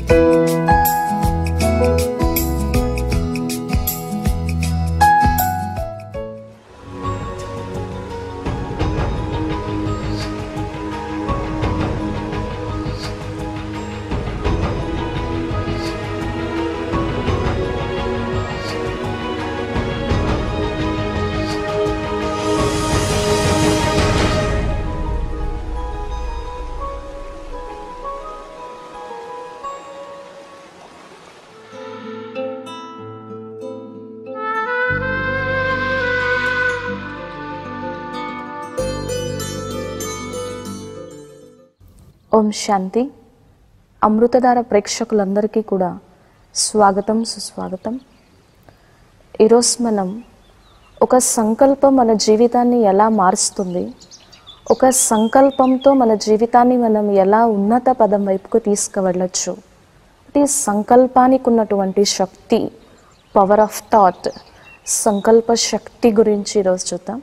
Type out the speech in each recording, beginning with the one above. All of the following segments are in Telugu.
ఓం శాంతి అమృతధార ప్రేక్షకులందరికీ కూడా స్వాగతం సుస్వాగతం ఈరోజు మనం ఒక సంకల్పం మన జీవితాన్ని ఎలా మారుస్తుంది ఒక సంకల్పంతో మన జీవితాన్ని మనం ఎలా ఉన్నత పదం వైపుకు తీసుకువెళ్ళచ్చు ఈ సంకల్పానికి ఉన్నటువంటి శక్తి పవర్ ఆఫ్ థాట్ సంకల్ప శక్తి గురించి ఈరోజు చూద్దాం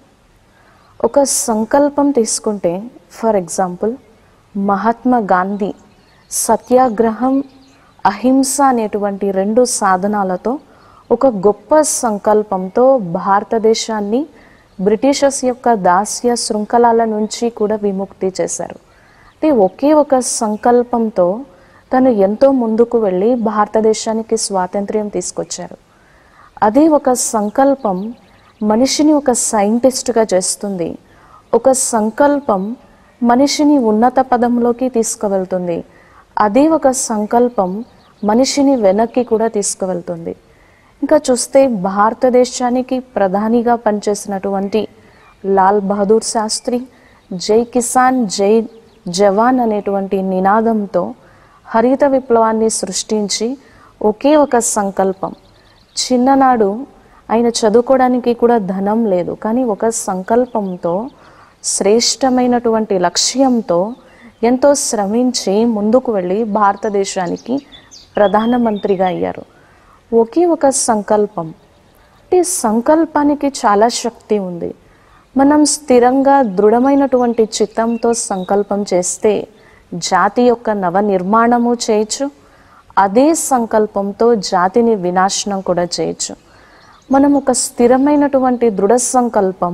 ఒక సంకల్పం తీసుకుంటే ఫర్ ఎగ్జాంపుల్ మహాత్మా గాంధీ సత్యాగ్రహం అహింస అనేటువంటి రెండు సాధనాలతో ఒక గొప్ప సంకల్పంతో భారతదేశాన్ని బ్రిటిషర్స్ యొక్క దాస్య శృంఖలాల నుంచి కూడా విముక్తి చేశారు అంటే ఒకే ఒక సంకల్పంతో తను ఎంతో ముందుకు వెళ్ళి భారతదేశానికి స్వాతంత్ర్యం తీసుకొచ్చారు అదే ఒక సంకల్పం మనిషిని ఒక సైంటిస్ట్గా చేస్తుంది ఒక సంకల్పం మనిషిని ఉన్నత పదంలోకి తీసుకువెళ్తుంది అదే ఒక సంకల్పం మనిషిని వెనక్కి కూడా తీసుకువెళ్తుంది ఇంకా చూస్తే భారతదేశానికి ప్రధానిగా పనిచేసినటువంటి లాల్ బహదూర్ శాస్త్రి జై కిసాన్ జై జవాన్ అనేటువంటి నినాదంతో హరిత విప్లవాన్ని సృష్టించి ఒకే ఒక సంకల్పం చిన్ననాడు ఆయన చదువుకోవడానికి కూడా ధనం లేదు కానీ ఒక సంకల్పంతో శ్రేష్టమైనటువంటి లక్ష్యంతో ఎంతో శ్రమించి ముందుకు వెళ్ళి భారతదేశానికి ప్రధానమంత్రిగా అయ్యారు ఒకే ఒక సంకల్పం ఈ సంకల్పానికి చాలా శక్తి ఉంది మనం స్థిరంగా దృఢమైనటువంటి చిత్తంతో సంకల్పం చేస్తే జాతి యొక్క నవ నిర్మాణము చేయొచ్చు అదే సంకల్పంతో జాతిని వినాశనం కూడా చేయొచ్చు మనం ఒక స్థిరమైనటువంటి దృఢ సంకల్పం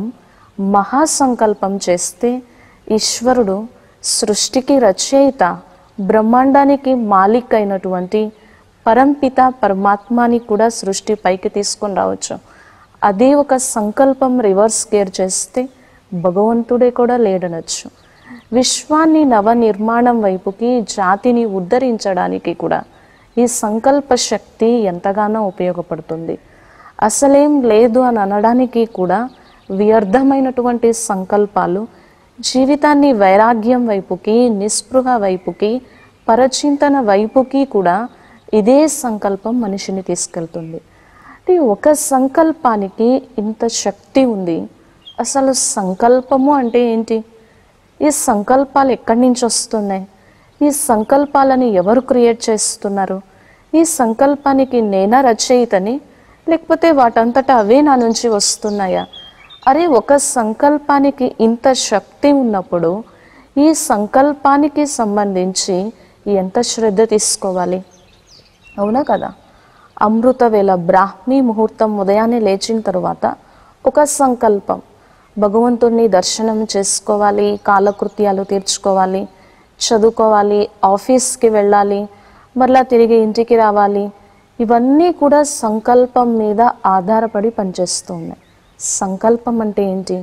మహాసంకల్పం చేస్తే ఈశ్వరుడు సృష్టికి రచయిత బ్రహ్మాండానికి మాలిక్ అయినటువంటి పరంపిత పరమాత్మాని కూడా సృష్టి పైకి తీసుకొని రావచ్చు అదే ఒక సంకల్పం రివర్స్ గేర్ చేస్తే భగవంతుడే కూడా లేడనొచ్చు విశ్వాన్ని నవ నిర్మాణం వైపుకి జాతిని ఉద్ధరించడానికి కూడా ఈ సంకల్ప శక్తి ఎంతగానో ఉపయోగపడుతుంది అసలేం లేదు అని అనడానికి కూడా వ్యర్థమైనటువంటి సంకల్పాలు జీవితాన్ని వైరాగ్యం వైపుకి నిస్పృహ వైపుకి పరచింతన వైపుకి కూడా ఇదే సంకల్పం మనిషిని తీసుకెళ్తుంది అంటే ఒక సంకల్పానికి ఇంత శక్తి ఉంది అసలు సంకల్పము అంటే ఏంటి ఈ సంకల్పాలు ఎక్కడి నుంచి వస్తున్నాయి ఈ సంకల్పాలని ఎవరు క్రియేట్ చేస్తున్నారు ఈ సంకల్పానికి నేనా రచయితని లేకపోతే వాటంతటా అవే నా నుంచి వస్తున్నాయా అరే ఒక సంకల్పానికి ఇంత శక్తి ఉన్నప్పుడు ఈ సంకల్పానికి సంబంధించి ఎంత శ్రద్ధ తీసుకోవాలి అవునా కదా అమృత వేళ బ్రాహ్మీ ముహూర్తం ఉదయాన్నే లేచిన తరువాత ఒక సంకల్పం భగవంతుణ్ణి దర్శనం చేసుకోవాలి కాలకృత్యాలు తీర్చుకోవాలి చదువుకోవాలి ఆఫీస్కి వెళ్ళాలి మరలా తిరిగి ఇంటికి రావాలి ఇవన్నీ కూడా సంకల్పం మీద ఆధారపడి పనిచేస్తూ ఉన్నాయి సంకల్పం అంటే ఏంటి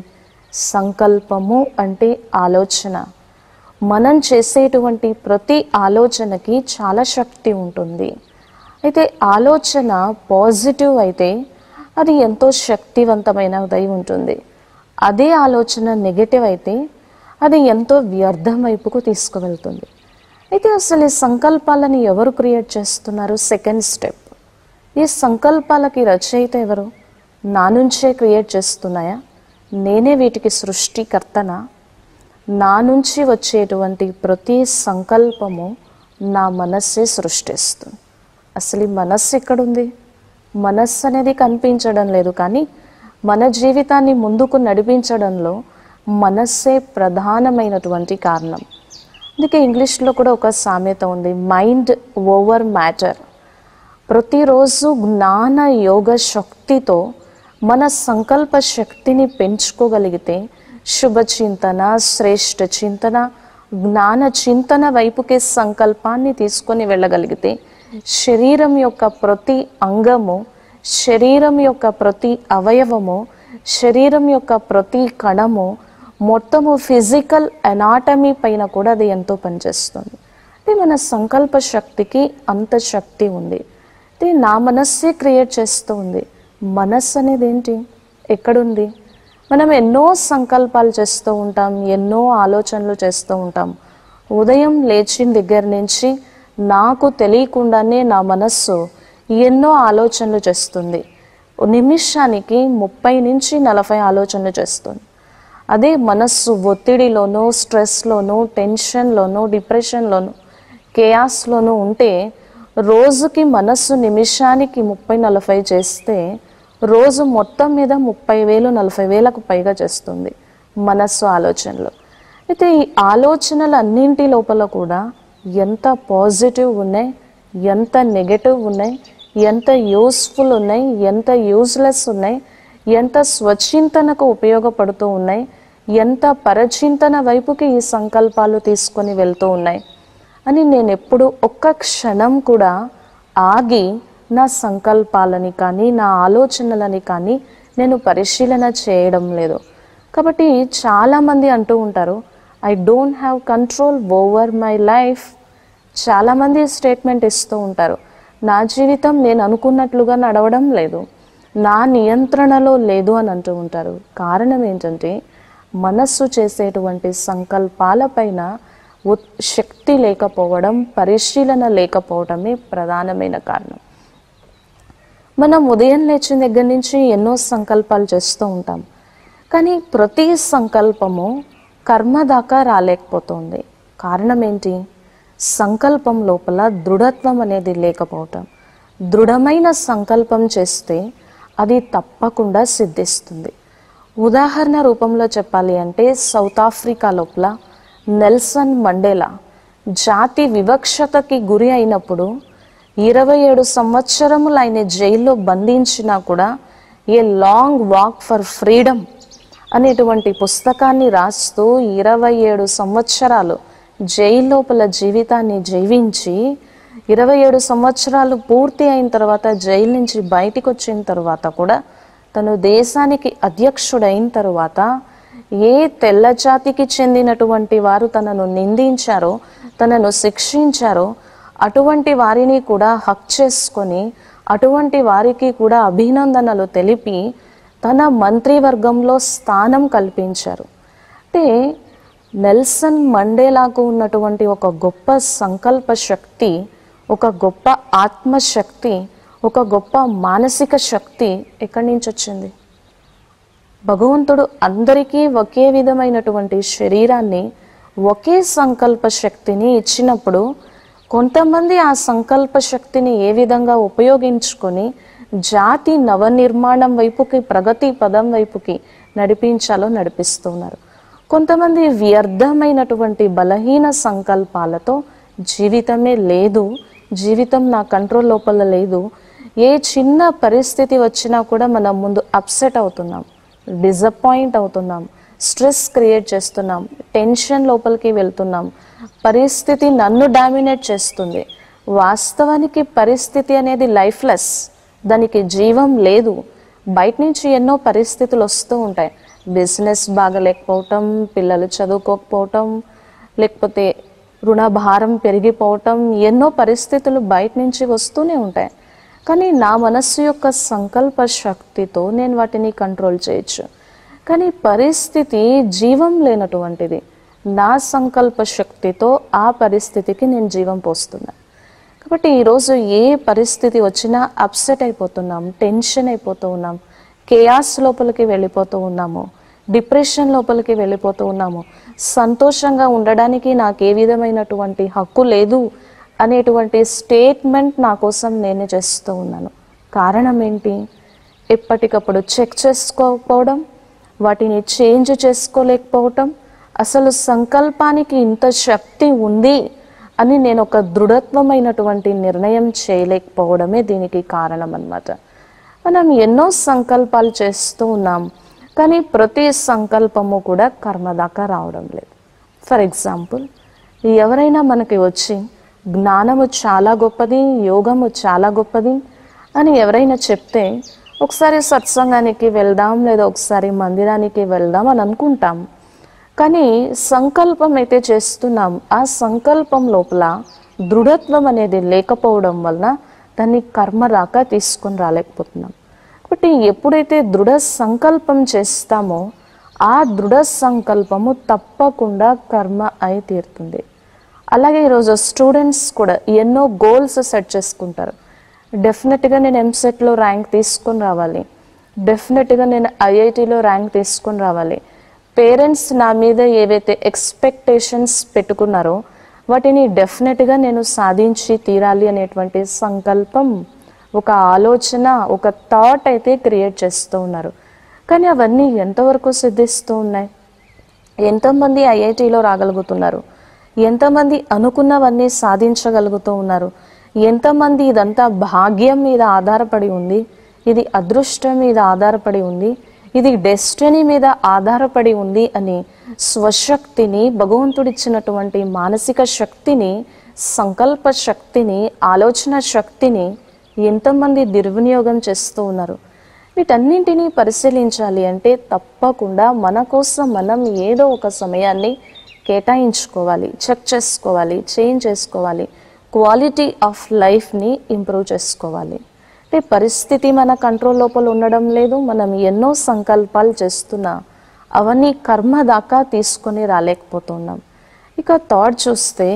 సంకల్పము అంటే ఆలోచన మనం చేసేటువంటి ప్రతి ఆలోచనకి చాలా శక్తి ఉంటుంది అయితే ఆలోచన పాజిటివ్ అయితే అది ఎంతో శక్తివంతమైనదై ఉంటుంది అదే ఆలోచన నెగటివ్ అయితే అది ఎంతో వ్యర్థం వైపుకు తీసుకువెళ్తుంది అయితే అసలు ఈ సంకల్పాలని ఎవరు క్రియేట్ చేస్తున్నారు సెకండ్ స్టెప్ ఈ సంకల్పాలకి రచయిత ఎవరు నా నుంచే క్రియేట్ చేస్తున్నాయా నేనే వీటికి సృష్టికర్తనా నా నుంచి వచ్చేటువంటి ప్రతి సంకల్పము నా మనస్సే సృష్టిస్తుంది అసలు ఈ మనస్సు ఎక్కడుంది మనస్సు అనేది కనిపించడం లేదు కానీ మన జీవితాన్ని ముందుకు నడిపించడంలో మనస్సే ప్రధానమైనటువంటి కారణం అందుకే ఇంగ్లీష్లో కూడా ఒక సామెత ఉంది మైండ్ ఓవర్ మ్యాటర్ ప్రతిరోజు జ్ఞాన యోగ శక్తితో మన సంకల్ప శక్తిని పెంచుకోగలిగితే శుభ చింతన శ్రేష్ఠ చింతన జ్ఞాన చింతన వైపుకే సంకల్పాన్ని తీసుకొని వెళ్ళగలిగితే శరీరం యొక్క ప్రతి అంగము శరీరం యొక్క ప్రతి అవయవము శరీరం యొక్క ప్రతి కణము మొత్తము ఫిజికల్ ఎనాటమీ పైన కూడా అది ఎంతో పనిచేస్తుంది అంటే మన సంకల్ప శక్తికి అంత శక్తి ఉంది అంటే నా మనస్సే క్రియేట్ చేస్తూ ఉంది మనస్సు అనేది ఏంటి ఎక్కడుంది మనం ఎన్నో సంకల్పాలు చేస్తూ ఉంటాం ఎన్నో ఆలోచనలు చేస్తూ ఉంటాం ఉదయం లేచిన దగ్గర నుంచి నాకు తెలియకుండానే నా మనస్సు ఎన్నో ఆలోచనలు చేస్తుంది నిమిషానికి ముప్పై నుంచి నలభై ఆలోచనలు చేస్తుంది అదే మనస్సు ఒత్తిడిలోనూ స్ట్రెస్లోనూ టెన్షన్లోనూ డిప్రెషన్లోనూ కేయాస్లోనూ ఉంటే రోజుకి మనస్సు నిమిషానికి ముప్పై నలభై చేస్తే రోజు మొత్తం మీద ముప్పై వేలు నలభై వేలకు పైగా చేస్తుంది మనస్సు ఆలోచనలు అయితే ఈ ఆలోచనలు అన్నింటి లోపల కూడా ఎంత పాజిటివ్ ఉన్నాయి ఎంత నెగటివ్ ఉన్నాయి ఎంత యూస్ఫుల్ ఉన్నాయి ఎంత యూజ్లెస్ ఉన్నాయి ఎంత స్వచింతనకు ఉపయోగపడుతూ ఉన్నాయి ఎంత పరచింతన వైపుకి ఈ సంకల్పాలు తీసుకొని వెళ్తూ ఉన్నాయి అని నేను ఎప్పుడు ఒక్క క్షణం కూడా ఆగి నా సంకల్పాలని కానీ నా ఆలోచనలని కానీ నేను పరిశీలన చేయడం లేదు కాబట్టి చాలామంది అంటూ ఉంటారు I don't have control over my life చాలామంది స్టేట్మెంట్ ఇస్తూ ఉంటారు నా జీవితం నేను అనుకున్నట్లుగా నడవడం లేదు నా నియంత్రణలో లేదు అని అంటూ ఉంటారు కారణం ఏంటంటే మనస్సు చేసేటువంటి సంకల్పాలపైన ఉత్ శక్తి లేకపోవడం పరిశీలన లేకపోవడమే ప్రధానమైన కారణం మనం ఉదయం లేచిన దగ్గర నుంచి ఎన్నో సంకల్పాలు చేస్తూ ఉంటాం కానీ ప్రతి సంకల్పము కర్మ దాకా రాలేకపోతుంది కారణం ఏంటి సంకల్పం లోపల దృఢత్వం అనేది లేకపోవటం దృఢమైన సంకల్పం చేస్తే అది తప్పకుండా సిద్ధిస్తుంది ఉదాహరణ రూపంలో చెప్పాలి అంటే సౌత్ ఆఫ్రికా లోపల నెల్సన్ మండేలా జాతి వివక్షతకి గురి అయినప్పుడు ఇరవై ఏడు సంవత్సరములు ఆయన జైల్లో బంధించినా కూడా a long walk for freedom అనేటువంటి పుస్తకాన్ని రాస్తూ ఇరవై ఏడు సంవత్సరాలు జైలు లోపల జీవితాన్ని జీవించి ఇరవై ఏడు సంవత్సరాలు పూర్తి అయిన తర్వాత జైలు నుంచి బయటికి వచ్చిన తర్వాత కూడా తను దేశానికి అధ్యక్షుడైన తరువాత ఏ తెల్ల జాతికి చెందినటువంటి వారు తనను నిందించారో తనను శిక్షించారో అటువంటి వారిని కూడా హక్ చేసుకొని అటువంటి వారికి కూడా అభినందనలు తెలిపి తన మంత్రివర్గంలో స్థానం కల్పించారు అంటే నెల్సన్ మండేలాకు ఉన్నటువంటి ఒక గొప్ప సంకల్ప శక్తి ఒక గొప్ప ఆత్మశక్తి ఒక గొప్ప మానసిక శక్తి ఎక్కడి నుంచి వచ్చింది భగవంతుడు అందరికీ ఒకే విధమైనటువంటి శరీరాన్ని ఒకే సంకల్ప శక్తిని ఇచ్చినప్పుడు కొంతమంది ఆ సంకల్ప శక్తిని ఏ విధంగా ఉపయోగించుకొని జాతి నవనిర్మాణం వైపుకి ప్రగతి పదం వైపుకి నడిపించాలో నడిపిస్తున్నారు కొంతమంది వ్యర్థమైనటువంటి బలహీన సంకల్పాలతో జీవితమే లేదు జీవితం నా కంట్రోల్ లోపల లేదు ఏ చిన్న పరిస్థితి వచ్చినా కూడా మనం ముందు అప్సెట్ అవుతున్నాం డిసప్పాయింట్ అవుతున్నాం స్ట్రెస్ క్రియేట్ చేస్తున్నాం టెన్షన్ లోపలికి వెళ్తున్నాం పరిస్థితి నన్ను డామినేట్ చేస్తుంది వాస్తవానికి పరిస్థితి అనేది లైఫ్లెస్ దానికి జీవం లేదు బయట నుంచి ఎన్నో పరిస్థితులు వస్తూ ఉంటాయి బిజినెస్ బాగలేకపోవటం పిల్లలు చదువుకోకపోవటం లేకపోతే రుణ భారం పెరిగిపోవటం ఎన్నో పరిస్థితులు బయట నుంచి వస్తూనే ఉంటాయి కానీ నా మనస్సు యొక్క సంకల్ప శక్తితో నేను వాటిని కంట్రోల్ చేయొచ్చు కానీ పరిస్థితి జీవం లేనటువంటిది నా సంకల్ప శక్తితో ఆ పరిస్థితికి నేను జీవం పోస్తున్నా కాబట్టి ఈరోజు ఏ పరిస్థితి వచ్చినా అప్సెట్ అయిపోతున్నాం టెన్షన్ అయిపోతూ ఉన్నాం కేయాస్ లోపలికి వెళ్ళిపోతూ ఉన్నాము డిప్రెషన్ లోపలికి వెళ్ళిపోతూ ఉన్నాము సంతోషంగా ఉండడానికి నాకు ఏ విధమైనటువంటి హక్కు లేదు అనేటువంటి స్టేట్మెంట్ నా కోసం నేనే చేస్తూ ఉన్నాను కారణం ఏంటి ఎప్పటికప్పుడు చెక్ చేసుకోకపోవడం వాటిని చేంజ్ చేసుకోలేకపోవటం అసలు సంకల్పానికి ఇంత శక్తి ఉంది అని నేను ఒక దృఢత్వమైనటువంటి నిర్ణయం చేయలేకపోవడమే దీనికి కారణం అన్నమాట మనం ఎన్నో సంకల్పాలు చేస్తూ ఉన్నాం కానీ ప్రతి సంకల్పము కూడా కర్మ దాకా రావడం లేదు ఫర్ ఎగ్జాంపుల్ ఎవరైనా మనకి వచ్చి జ్ఞానము చాలా గొప్పది యోగము చాలా గొప్పది అని ఎవరైనా చెప్తే ఒకసారి సత్సంగానికి వెళ్దాం లేదా ఒకసారి మందిరానికి వెళ్దాం అని అనుకుంటాం కానీ సంకల్పం అయితే చేస్తున్నాం ఆ సంకల్పం లోపల దృఢత్వం అనేది లేకపోవడం వలన దాన్ని కర్మ రాక తీసుకొని రాలేకపోతున్నాం కాబట్టి ఎప్పుడైతే దృఢ సంకల్పం చేస్తామో ఆ దృఢ సంకల్పము తప్పకుండా కర్మ అయి తీరుతుంది అలాగే ఈరోజు స్టూడెంట్స్ కూడా ఎన్నో గోల్స్ సెట్ చేసుకుంటారు డెఫినెట్గా నేను ఎంసెట్లో ర్యాంక్ తీసుకొని రావాలి డెఫినెట్గా నేను ఐఐటిలో ర్యాంక్ తీసుకొని రావాలి పేరెంట్స్ నా మీద ఏవైతే ఎక్స్పెక్టేషన్స్ పెట్టుకున్నారో వాటిని డెఫినెట్గా నేను సాధించి తీరాలి అనేటువంటి సంకల్పం ఒక ఆలోచన ఒక థాట్ అయితే క్రియేట్ చేస్తూ ఉన్నారు కానీ అవన్నీ ఎంతవరకు సిద్ధిస్తూ ఉన్నాయి ఎంతమంది ఐఐటిలో రాగలుగుతున్నారు ఎంతమంది అనుకున్నవన్నీ సాధించగలుగుతూ ఉన్నారు ఎంతమంది ఇదంతా భాగ్యం మీద ఆధారపడి ఉంది ఇది అదృష్టం మీద ఆధారపడి ఉంది ఇది డెస్టినీ మీద ఆధారపడి ఉంది అని స్వశక్తిని భగవంతుడిచ్చినటువంటి మానసిక శక్తిని సంకల్ప శక్తిని ఆలోచన శక్తిని ఎంతమంది దుర్వినియోగం చేస్తూ ఉన్నారు వీటన్నింటినీ పరిశీలించాలి అంటే తప్పకుండా మన కోసం మనం ఏదో ఒక సమయాన్ని కేటాయించుకోవాలి చెక్ చేసుకోవాలి చేంజ్ చేసుకోవాలి క్వాలిటీ ఆఫ్ లైఫ్ని ఇంప్రూవ్ చేసుకోవాలి అంటే పరిస్థితి మన కంట్రోల్ లోపల ఉండడం లేదు మనం ఎన్నో సంకల్పాలు చేస్తున్నా అవన్నీ కర్మ దాకా తీసుకొని రాలేకపోతున్నాం ఇక థాట్ చూస్తే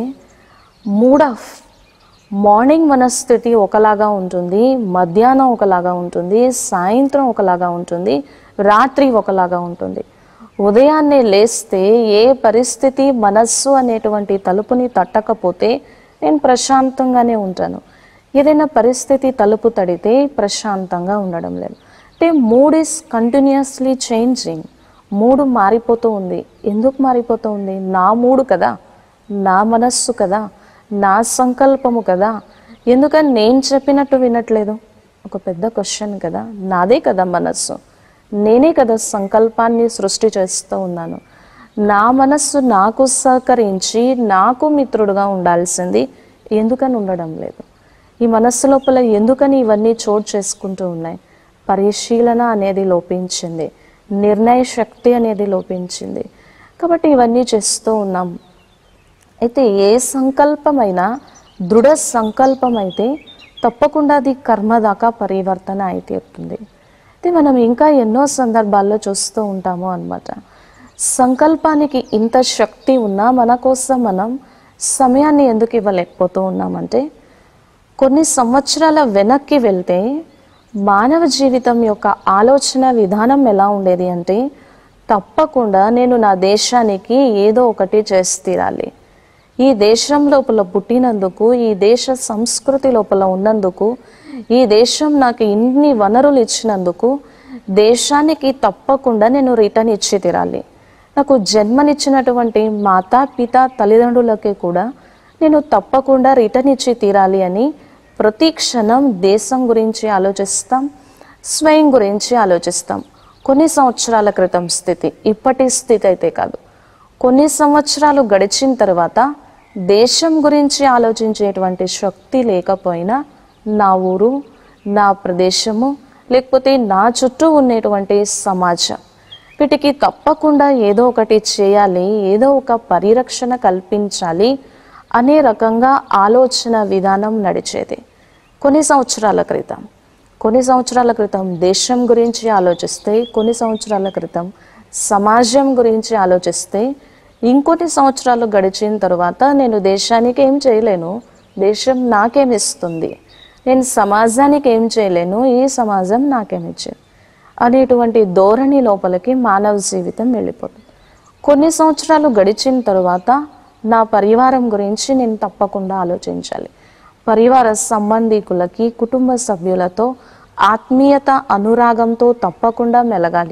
మూడ్ ఆఫ్ మార్నింగ్ మన స్థితి ఒకలాగా ఉంటుంది మధ్యాహ్నం ఒకలాగా ఉంటుంది సాయంత్రం ఒకలాగా ఉంటుంది రాత్రి ఒకలాగా ఉంటుంది ఉదయాన్నే లేస్తే ఏ పరిస్థితి మనస్సు అనేటువంటి తలుపుని తట్టకపోతే నేను ప్రశాంతంగానే ఉంటాను ఏదైనా పరిస్థితి తలుపు తడితే ప్రశాంతంగా ఉండడం లేదు అంటే మూడ్ ఈస్ కంటిన్యూస్లీ చేంజింగ్ మూడు మారిపోతూ ఉంది ఎందుకు మారిపోతూ ఉంది నా మూడు కదా నా మనస్సు కదా నా సంకల్పము కదా ఎందుకని నేను చెప్పినట్టు వినట్లేదు ఒక పెద్ద క్వశ్చన్ కదా నాదే కదా మనస్సు నేనే కదా సంకల్పాన్ని సృష్టి చేస్తూ ఉన్నాను నా మనస్సు నాకు సహకరించి నాకు మిత్రుడుగా ఉండాల్సింది ఎందుకని ఉండడం లేదు ఈ మనస్సు లోపల ఎందుకని ఇవన్నీ చోటు చేసుకుంటూ ఉన్నాయి పరిశీలన అనేది లోపించింది నిర్ణయ శక్తి అనేది లోపించింది కాబట్టి ఇవన్నీ చేస్తూ ఉన్నాం అయితే ఏ సంకల్పమైనా దృఢ సంకల్పం అయితే తప్పకుండా అది కర్మ దాకా పరివర్తన అయితే తీరుతుంది అయితే మనం ఇంకా ఎన్నో సందర్భాల్లో చూస్తూ ఉంటాము అన్నమాట సంకల్పానికి ఇంత శక్తి ఉన్నా మన కోసం మనం సమయాన్ని ఎందుకు ఇవ్వలేకపోతూ ఉన్నామంటే కొన్ని సంవత్సరాల వెనక్కి వెళ్తే మానవ జీవితం యొక్క ఆలోచన విధానం ఎలా ఉండేది అంటే తప్పకుండా నేను నా దేశానికి ఏదో ఒకటి చేసి తీరాలి ఈ దేశం లోపల పుట్టినందుకు ఈ దేశ సంస్కృతి లోపల ఉన్నందుకు ఈ దేశం నాకు ఇన్ని వనరులు ఇచ్చినందుకు దేశానికి తప్పకుండా నేను రిటర్న్ ఇచ్చి తీరాలి నాకు జన్మనిచ్చినటువంటి మాతా పిత తల్లిదండ్రులకి కూడా నేను తప్పకుండా రిటర్న్ ఇచ్చి తీరాలి అని ప్రతి క్షణం దేశం గురించి ఆలోచిస్తాం స్వయం గురించి ఆలోచిస్తాం కొన్ని సంవత్సరాల క్రితం స్థితి ఇప్పటి స్థితి అయితే కాదు కొన్ని సంవత్సరాలు గడిచిన తర్వాత దేశం గురించి ఆలోచించేటువంటి శక్తి లేకపోయినా నా ఊరు నా ప్రదేశము లేకపోతే నా చుట్టూ ఉండేటువంటి సమాజం వీటికి తప్పకుండా ఏదో ఒకటి చేయాలి ఏదో ఒక పరిరక్షణ కల్పించాలి అనే రకంగా ఆలోచన విధానం నడిచేది కొన్ని సంవత్సరాల క్రితం కొన్ని సంవత్సరాల క్రితం దేశం గురించి ఆలోచిస్తే కొన్ని సంవత్సరాల క్రితం సమాజం గురించి ఆలోచిస్తే ఇంకొన్ని సంవత్సరాలు గడిచిన తర్వాత నేను దేశానికి ఏం చేయలేను దేశం నాకేమిస్తుంది నేను సమాజానికి ఏం చేయలేను ఈ సమాజం నాకేమిచ్చేది అనేటువంటి ధోరణి లోపలికి మానవ జీవితం వెళ్ళిపోతుంది కొన్ని సంవత్సరాలు గడిచిన తరువాత నా పరివారం గురించి నేను తప్పకుండా ఆలోచించాలి పరివార సంబంధికులకి కుటుంబ సభ్యులతో ఆత్మీయత అనురాగంతో తప్పకుండా మెలగాలి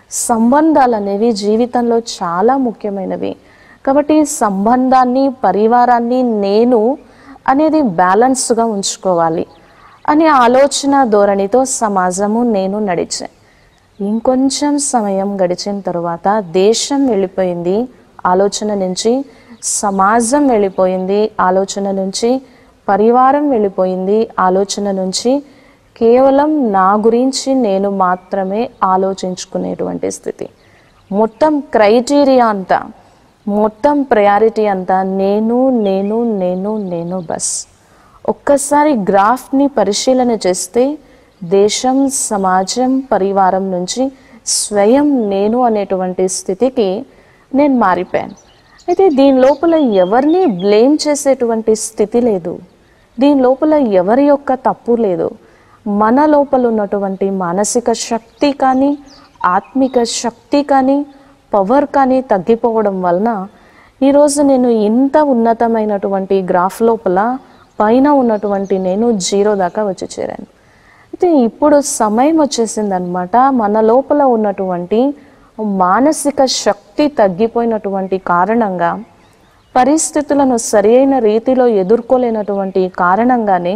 సంబంధాలు అనేవి జీవితంలో చాలా ముఖ్యమైనవి కాబట్టి ఈ సంబంధాన్ని పరివారాన్ని నేను అనేది బ్యాలెన్స్గా ఉంచుకోవాలి అనే ఆలోచన ధోరణితో సమాజము నేను నడిచాను ఇంకొంచెం సమయం గడిచిన తరువాత దేశం వెళ్ళిపోయింది ఆలోచన నుంచి సమాజం వెళ్ళిపోయింది ఆలోచన నుంచి పరివారం వెళ్ళిపోయింది ఆలోచన నుంచి కేవలం నా గురించి నేను మాత్రమే ఆలోచించుకునేటువంటి స్థితి మొత్తం క్రైటీరియా అంతా మొత్తం ప్రయారిటీ అంతా నేను నేను నేను నేను బస్ ఒక్కసారి గ్రాఫ్ని పరిశీలన చేస్తే దేశం సమాజం పరివారం నుంచి స్వయం నేను అనేటువంటి స్థితికి నేను మారిపోయాను అయితే దీని లోపల ఎవరిని బ్లేమ్ చేసేటువంటి స్థితి లేదు దీని లోపల ఎవరి యొక్క తప్పు లేదు మన లోపల ఉన్నటువంటి మానసిక శక్తి కానీ ఆత్మిక శక్తి కానీ పవర్ కానీ తగ్గిపోవడం వలన ఈరోజు నేను ఇంత ఉన్నతమైనటువంటి గ్రాఫ్ లోపల పైన ఉన్నటువంటి నేను జీరో దాకా వచ్చి చేరాను అయితే ఇప్పుడు సమయం వచ్చేసిందనమాట మన లోపల ఉన్నటువంటి మానసిక శక్తి తగ్గిపోయినటువంటి కారణంగా పరిస్థితులను సరియైన రీతిలో ఎదుర్కోలేనటువంటి కారణంగానే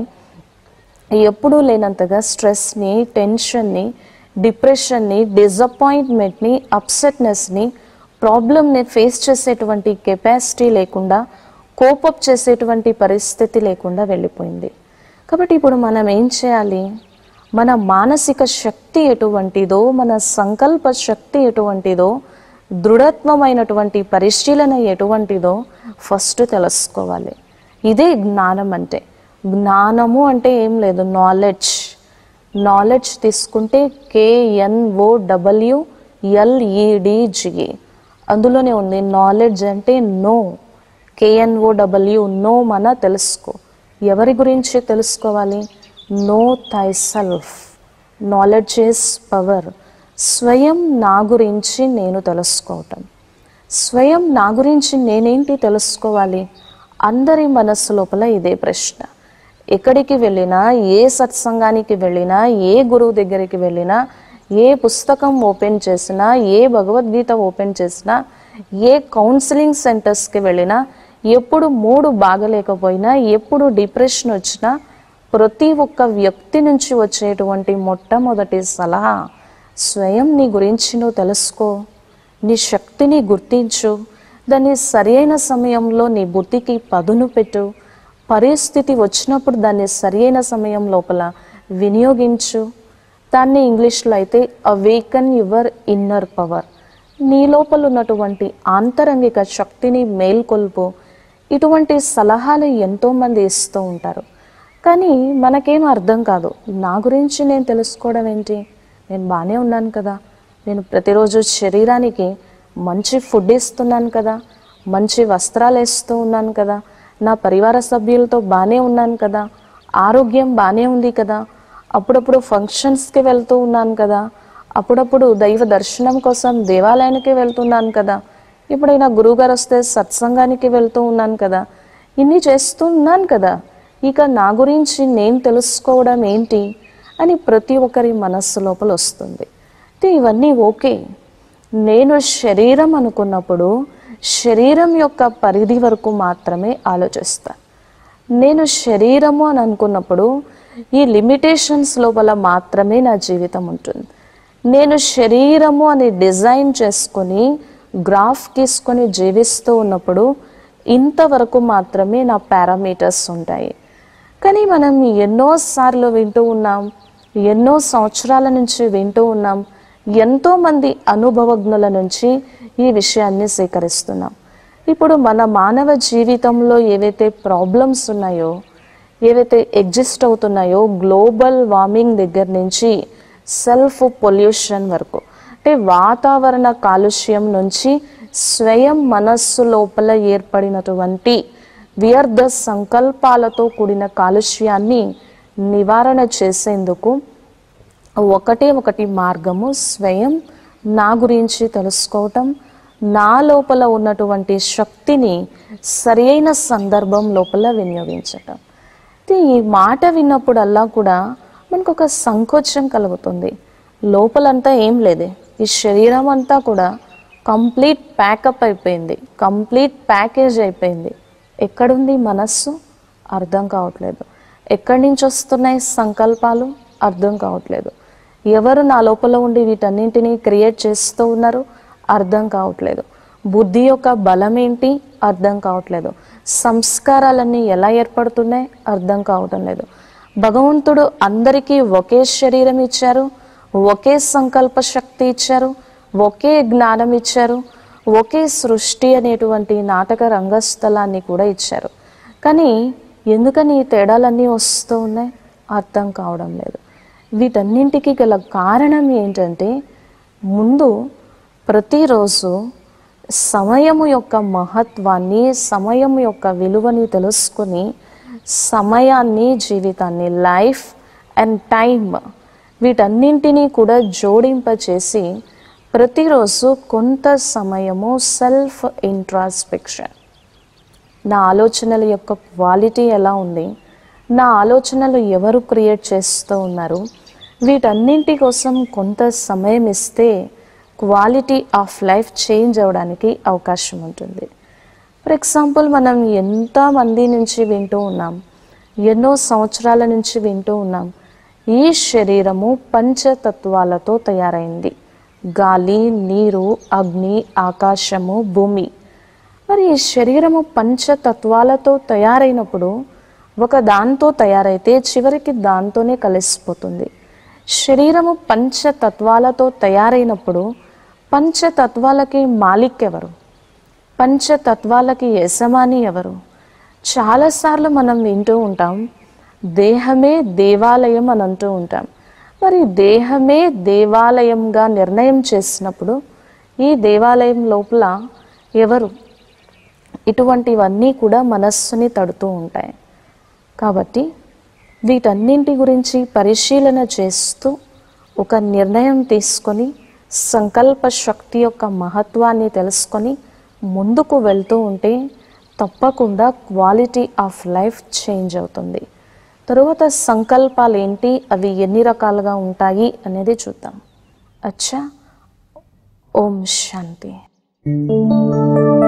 ఎప్పుడూ లేనంతగా స్ట్రెస్ని టెన్షన్ని డిప్రెషన్ని డిజపాయింట్మెంట్ని అప్సెట్నెస్ని ప్రాబ్లమ్ని ఫేస్ చేసేటువంటి కెపాసిటీ లేకుండా కోపప్ చేసేటువంటి పరిస్థితి లేకుండా వెళ్ళిపోయింది కాబట్టి ఇప్పుడు మనం ఏం చేయాలి మన మానసిక శక్తి ఎటువంటిదో మన సంకల్ప శక్తి ఎటువంటిదో దృఢత్వమైనటువంటి పరిశీలన ఎటువంటిదో ఫస్ట్ తెలుసుకోవాలి ఇదే జ్ఞానం అంటే జ్ఞానము అంటే ఏం లేదు నాలెడ్జ్ నాలెడ్జ్ తీసుకుంటే కేఎన్ఓ డబ్ల్యూ ఎల్ఈడిజిఏ అందులోనే ఉంది నాలెడ్జ్ అంటే నో కేఎన్ఓ డబ్ల్యూ నో మన తెలుసుకో ఎవరి గురించి తెలుసుకోవాలి know thy self knowledge is power స్వయం నా గురించి నేను తెలుసుకోవటం స్వయం నా గురించి నేనేంటి తెలుసుకోవాలి అందరి మనస్సు లోపల ఇదే ప్రశ్న ఎక్కడికి వెళ్ళినా ఏ సత్సంగానికి వెళ్ళినా ఏ గురువు దగ్గరికి వెళ్ళినా ఏ పుస్తకం ఓపెన్ చేసినా ఏ భగవద్గీత ఓపెన్ చేసినా ఏ కౌన్సిలింగ్ సెంటర్స్కి వెళ్ళినా ఎప్పుడు మూడు బాగలేకపోయినా ఎప్పుడు డిప్రెషన్ వచ్చినా ప్రతి ఒక్క వ్యక్తి నుంచి వచ్చేటువంటి మొట్టమొదటి సలహా స్వయం నీ గురించి నువ్వు తెలుసుకో నీ శక్తిని గుర్తించు దాన్ని సరియైన సమయంలో నీ బుద్ధికి పదును పెట్టు పరిస్థితి వచ్చినప్పుడు దాన్ని సరియైన సమయం లోపల వినియోగించు దాన్ని ఇంగ్లీష్లో అయితే అవేకన్ యువర్ ఇన్నర్ పవర్ నీ లోపల ఉన్నటువంటి ఆంతరంగిక శక్తిని మేల్కొల్పు ఇటువంటి సలహాలు ఎంతోమంది ఇస్తూ ఉంటారు కానీ మనకేం అర్థం కాదు నా గురించి నేను తెలుసుకోవడం ఏంటి నేను బాగానే ఉన్నాను కదా నేను ప్రతిరోజు శరీరానికి మంచి ఫుడ్ ఇస్తున్నాను కదా మంచి వస్త్రాలు వేస్తూ ఉన్నాను కదా నా పరివార సభ్యులతో బాగానే ఉన్నాను కదా ఆరోగ్యం బాగానే ఉంది కదా అప్పుడప్పుడు ఫంక్షన్స్కి వెళ్తూ ఉన్నాను కదా అప్పుడప్పుడు దైవ దర్శనం కోసం దేవాలయానికి వెళ్తున్నాను కదా ఇప్పుడైనా గురువుగారు వస్తే సత్సంగానికి వెళ్తూ ఉన్నాను కదా ఇన్ని చేస్తూ ఉన్నాను కదా ఇక నా గురించి నేను తెలుసుకోవడం ఏంటి అని ప్రతి ఒక్కరి మనస్సు లోపల వస్తుంది అయితే ఇవన్నీ ఓకే నేను శరీరం అనుకున్నప్పుడు శరీరం యొక్క పరిధి వరకు మాత్రమే ఆలోచిస్తాను నేను శరీరము అని అనుకున్నప్పుడు ఈ లిమిటేషన్స్ లోపల మాత్రమే నా జీవితం ఉంటుంది నేను శరీరము అని డిజైన్ చేసుకొని గ్రాఫ్ గీసుకొని జీవిస్తూ ఉన్నప్పుడు ఇంతవరకు మాత్రమే నా పారామీటర్స్ ఉంటాయి కానీ మనం ఎన్నోసార్లు వింటూ ఉన్నాం ఎన్నో సంవత్సరాల నుంచి వింటూ ఉన్నాం ఎంతోమంది అనుభవజ్ఞుల నుంచి ఈ విషయాన్ని సేకరిస్తున్నాం ఇప్పుడు మన మానవ జీవితంలో ఏవైతే ప్రాబ్లమ్స్ ఉన్నాయో ఏవైతే ఎగ్జిస్ట్ అవుతున్నాయో గ్లోబల్ వార్మింగ్ దగ్గర నుంచి సెల్ఫ్ పొల్యూషన్ వరకు అంటే వాతావరణ కాలుష్యం నుంచి స్వయం మనస్సు లోపల ఏర్పడినటువంటి వ్యర్థ సంకల్పాలతో కూడిన కాలుష్యాన్ని నివారణ చేసేందుకు ఒకటే ఒకటి మార్గము స్వయం నా గురించి తెలుసుకోవటం నా లోపల ఉన్నటువంటి శక్తిని సరియైన సందర్భం లోపల వినియోగించటం అయితే ఈ మాట విన్నప్పుడల్లా కూడా మనకు ఒక సంకోచం కలుగుతుంది లోపలంతా ఏం లేదే ఈ శరీరం అంతా కూడా కంప్లీట్ ప్యాకప్ అయిపోయింది కంప్లీట్ ప్యాకేజ్ అయిపోయింది ఎక్కడుంది మనస్సు అర్థం కావట్లేదు ఎక్కడి నుంచి వస్తున్నాయి సంకల్పాలు అర్థం కావట్లేదు ఎవరు నా లోపల ఉండి వీటన్నింటినీ క్రియేట్ చేస్తూ ఉన్నారు అర్థం కావట్లేదు బుద్ధి యొక్క బలం ఏంటి అర్థం కావట్లేదు సంస్కారాలన్నీ ఎలా ఏర్పడుతున్నాయి అర్థం కావటం లేదు భగవంతుడు అందరికీ ఒకే శరీరం ఇచ్చారు ఒకే సంకల్ప శక్తి ఇచ్చారు ఒకే జ్ఞానం ఇచ్చారు ఒకే సృష్టి అనేటువంటి నాటక రంగస్థలాన్ని కూడా ఇచ్చారు కానీ ఎందుకని ఈ తేడాలన్నీ వస్తూ ఉన్నాయి అర్థం కావడం లేదు వీటన్నింటికి గల కారణం ఏంటంటే ముందు ప్రతిరోజు సమయము యొక్క మహత్వాన్ని సమయం యొక్క విలువని తెలుసుకొని సమయాన్ని జీవితాన్ని లైఫ్ అండ్ టైం వీటన్నింటినీ కూడా జోడింపచేసి ప్రతిరోజు కొంత సమయము సెల్ఫ్ ఇంట్రాస్పెక్షన్ నా ఆలోచనల యొక్క క్వాలిటీ ఎలా ఉంది నా ఆలోచనలు ఎవరు క్రియేట్ చేస్తూ ఉన్నారు వీటన్నింటి కోసం కొంత సమయం ఇస్తే క్వాలిటీ ఆఫ్ లైఫ్ చేంజ్ అవ్వడానికి అవకాశం ఉంటుంది ఫర్ ఎగ్జాంపుల్ మనం ఎంతమంది నుంచి వింటూ ఉన్నాం ఎన్నో సంవత్సరాల నుంచి వింటూ ఉన్నాం ఈ శరీరము పంచతత్వాలతో తయారైంది గాలి నీరు అగ్ని ఆకాశము భూమి మరి ఈ శరీరము పంచతత్వాలతో తయారైనప్పుడు ఒక దాంతో తయారైతే చివరికి దాంతోనే కలిసిపోతుంది శరీరము పంచతత్వాలతో తయారైనప్పుడు పంచతత్వాలకి మాలిక్ ఎవరు పంచతత్వాలకి యజమాని ఎవరు చాలాసార్లు మనం వింటూ ఉంటాం దేహమే దేవాలయం అని అంటూ ఉంటాం మరి దేహమే దేవాలయంగా నిర్ణయం చేసినప్పుడు ఈ దేవాలయం లోపల ఎవరు ఇటువంటివన్నీ కూడా మనస్సుని తడుతూ ఉంటాయి కాబట్టి వీటన్నింటి గురించి పరిశీలన చేస్తూ ఒక నిర్ణయం తీసుకొని సంకల్ప శక్తి యొక్క మహత్వాన్ని తెలుసుకొని ముందుకు వెళ్తూ ఉంటే తప్పకుండా క్వాలిటీ ఆఫ్ లైఫ్ చేంజ్ అవుతుంది తరువాత సంకల్పాలు ఏంటి అవి ఎన్ని రకాలుగా ఉంటాయి అనేది చూద్దాం అచ్చా ఓం శాంతి